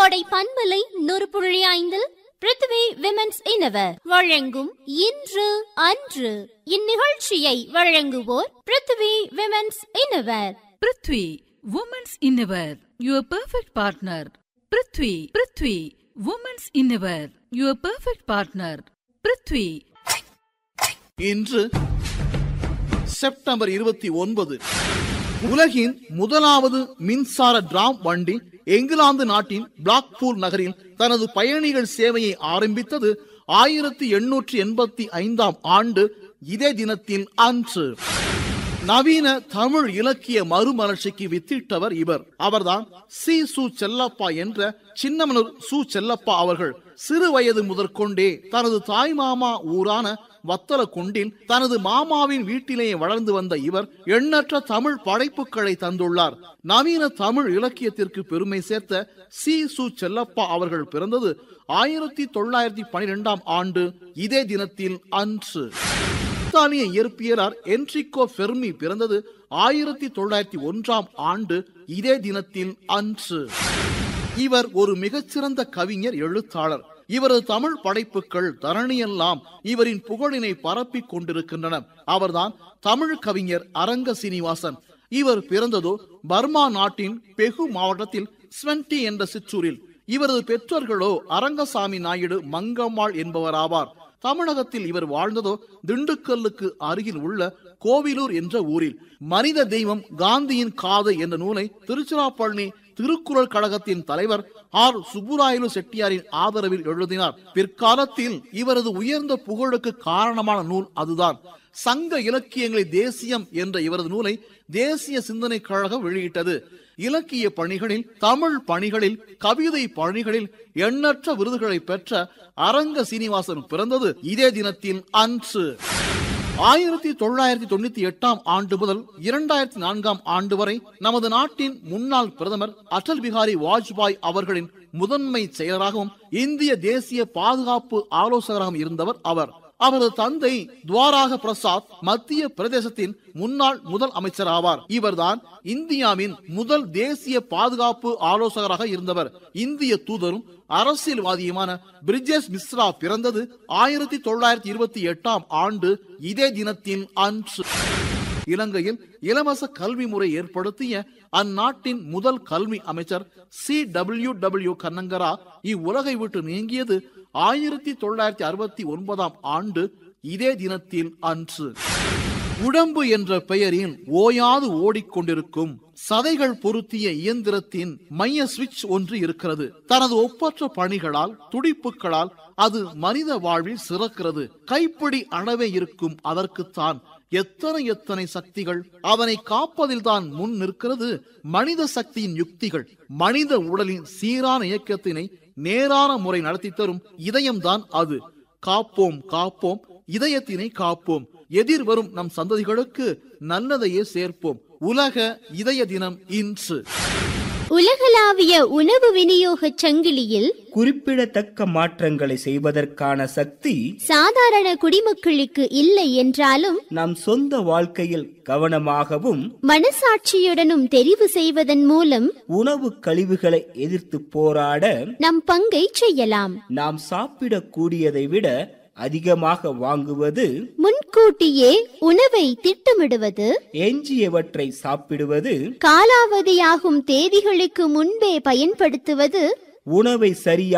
கோடை பண்பலை நூறு புள்ளி ஐந்தில் பிருத்வி விமென்ஸ் இனவர் வழங்கும் இன்று அன்று இந்நிகழ்ச்சியை வழங்குவோர் Prithvi women's innerwear Prithvi women's innerwear your perfect partner Prithvi Prithvi women's innerwear your perfect partner Prithvi இன்று செப்டம்பர் இருபத்தி ஒன்பது உலகின் முதலாவது மின்சார டிராம் வண்டி இங்கிலாந்து நாட்டின் பிளாக்பூல் நகரில் தனது பயணிகள் சேவையை ஆரம்பித்தது ஆயிரத்தி எண்ணூற்றி எண்பத்தி ஐந்தாம் ஆண்டு இதே தினத்தில் அன்று நவீன தமிழ் இலக்கிய மறுமலர்ச்சிக்கு வித்திட்டவர் இவர் அவர்தான் சி சு செல்லப்பா என்ற சின்னமனூர் சு செல்லப்பா அவர்கள் சிறு வயது முதற்கொண்டே தனது தாய் மாமா ஊரான வத்தல குண்டில் தனது மாமாவின் வீட்டிலேயே வளர்ந்து வந்த இவர் எண்ணற்ற தமிழ் படைப்புகளை தந்துள்ளார் நவீன தமிழ் இலக்கியத்திற்கு பெருமை சேர்த்த சி சு செல்லப்பா அவர்கள் பிறந்தது ஆயிரத்தி தொள்ளாயிரத்தி பனிரெண்டாம் ஆண்டு இதே தினத்தில் அன்று பிரித்தானிய இயற்பியலார் என்ரிகோ ஃபெர்மி பிறந்தது ஆயிரத்தி தொள்ளாயிரத்தி ஒன்றாம் ஆண்டு இதே தினத்தில் அன்று இவர் ஒரு மிகச்சிறந்த கவிஞர் எழுத்தாளர் இவரது தமிழ் படைப்புகள் தரணியெல்லாம் இவரின் புகழினை பரப்பிக் கொண்டிருக்கின்றன அவர்தான் தமிழ் கவிஞர் அரங்க சீனிவாசன் இவர் பிறந்ததோ பர்மா நாட்டின் பெகு மாவட்டத்தில் ஸ்வென்டி என்ற சிற்றூரில் இவரது பெற்றோர்களோ அரங்கசாமி நாயுடு மங்கம்மாள் என்பவராவார் தமிழகத்தில் இவர் வாழ்ந்ததோ திண்டுக்கல்லுக்கு அருகில் உள்ள கோவிலூர் என்ற ஊரில் மனித தெய்வம் காந்தியின் காதை என்ற நூலை திருச்சிராப்பள்ளி திருக்குறள் கழகத்தின் தலைவர் ஆர் சுப்புராயலு செட்டியாரின் ஆதரவில் எழுதினார் பிற்காலத்தில் இவரது உயர்ந்த புகழுக்கு காரணமான நூல் அதுதான் சங்க இலக்கியங்களை தேசியம் என்ற இவரது நூலை தேசிய சிந்தனை கழகம் வெளியிட்டது இலக்கிய பணிகளில் தமிழ் பணிகளில் கவிதை பணிகளில் எண்ணற்ற விருதுகளை பெற்ற அரங்க சீனிவாசன் பிறந்தது இதே தினத்தில் அன்று ஆயிரத்தி தொள்ளாயிரத்தி தொண்ணூத்தி எட்டாம் ஆண்டு முதல் இரண்டாயிரத்தி நான்காம் ஆண்டு வரை நமது நாட்டின் முன்னாள் பிரதமர் அடல் பிகாரி வாஜ்பாய் அவர்களின் முதன்மை செயலராகவும் இந்திய தேசிய பாதுகாப்பு ஆலோசகராகவும் இருந்தவர் அவர் அவரது தந்தை துவாராக பிரசாத் மத்திய பிரதேசத்தின் முன்னாள் முதல் அமைச்சர் ஆவார் இவர்தான் இந்தியாவின் முதல் தேசிய பாதுகாப்பு ஆலோசகராக இருந்தவர் இந்திய தூதரும் அரசியல்வாதியுமான பிரிஜேஷ் மிஸ்ரா பிறந்தது ஆயிரத்தி தொள்ளாயிரத்தி இருபத்தி எட்டாம் ஆண்டு இதே தினத்தில் அன்று இலங்கையில் இலவச கல்வி முறை ஏற்படுத்திய அந்நாட்டின் முதல் கல்வி அமைச்சர் சி டபிள்யூ டபிள்யூ கண்ணங்கரா இவ்வுலகை விட்டு நீங்கியது ஆயிரத்தி தொள்ளாயிரத்தி அறுபத்தி ஒன்பதாம் ஆண்டு இதே தினத்தில் அன்று உடம்பு என்ற பெயரில் ஓயாது ஓடிக்கொண்டிருக்கும் சதைகள் பொருத்திய இயந்திரத்தின் மைய சுவிட்ச் ஒன்று இருக்கிறது தனது ஒப்பற்ற பணிகளால் துடிப்புகளால் அது மனித வாழ்வில் சிறக்கிறது கைப்பிடி அளவே இருக்கும் அதற்குத்தான் எத்தனை எத்தனை சக்திகள் அவனை காப்பதில் தான் முன் நிற்கிறது மனித சக்தியின் யுக்திகள் மனித உடலின் சீரான இயக்கத்தினை நேரான முறை நடத்தி தரும் இதயம்தான் அது காப்போம் காப்போம் இதயத்தினை காப்போம் எதிர்வரும் நம் சந்ததிகளுக்கு நல்லதையே சேர்ப்போம் உலக இதய தினம் இன்று உலகளாவிய உணவு விநியோக சங்கிலியில் குறிப்பிடத்தக்க மாற்றங்களை செய்வதற்கான சக்தி சாதாரண குடிமக்களுக்கு இல்லை என்றாலும் நம் சொந்த வாழ்க்கையில் கவனமாகவும் மனசாட்சியுடனும் தெரிவு செய்வதன் மூலம் உணவு கழிவுகளை எதிர்த்து போராட நம் பங்கை செய்யலாம் நாம் சாப்பிடக்கூடியதை விட அதிகமாக வாங்குவது முன்கூட்டியே உணவை திட்டமிடுவது எஞ்சியவற்றை சாப்பிடுவது காலாவதியாகும் தேதிகளுக்கு முன்பே பயன்படுத்துவது உணவை சரியாக